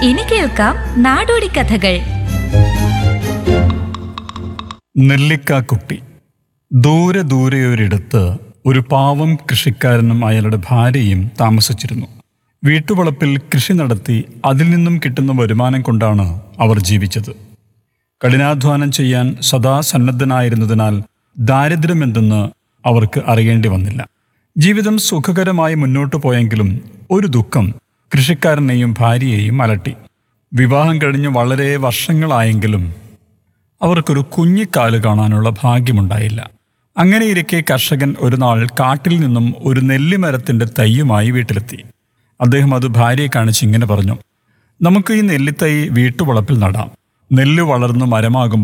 ഇനി കേൾക്കാം നാടോടി കഥകൾ നെല്ലിക്കാക്കുട്ടി ദൂരെ ദൂരെ ഒരിടത്ത് ഒരു പാവം കൃഷിക്കാരനും അയാളുടെ ഭാര്യയും താമസിച്ചിരുന്നു വീട്ടുവളപ്പിൽ കൃഷി നടത്തി അതിൽ നിന്നും കിട്ടുന്ന വരുമാനം കൊണ്ടാണ് അവർ ജീവിച്ചത് കഠിനാധ്വാനം ചെയ്യാൻ സദാ സന്നദ്ധനായിരുന്നതിനാൽ ദാരിദ്ര്യമെന്തെന്ന് അവർക്ക് അറിയേണ്ടി വന്നില്ല ജീവിതം സുഖകരമായി മുന്നോട്ടു പോയെങ്കിലും ഒരു ദുഃഖം കൃഷിക്കാരനെയും ഭാര്യയെയും അലട്ടി വിവാഹം കഴിഞ്ഞ് വളരെ വർഷങ്ങളായെങ്കിലും അവർക്കൊരു കുഞ്ഞിക്കാല് കാണാനുള്ള ഭാഗ്യമുണ്ടായില്ല അങ്ങനെയിരിക്കെ കർഷകൻ ഒരു നാൾ കാട്ടിൽ നിന്നും ഒരു നെല്ലിമരത്തിന്റെ തയ്യുമായി വീട്ടിലെത്തി അദ്ദേഹം അത് ഭാര്യയെ കാണിച്ച് ഇങ്ങനെ പറഞ്ഞു നമുക്ക് ഈ നെല്ലിത്തൈ വീട്ടുവളപ്പിൽ നടാം നെല്ല് വളർന്ന് മരമാകുമ്പോൾ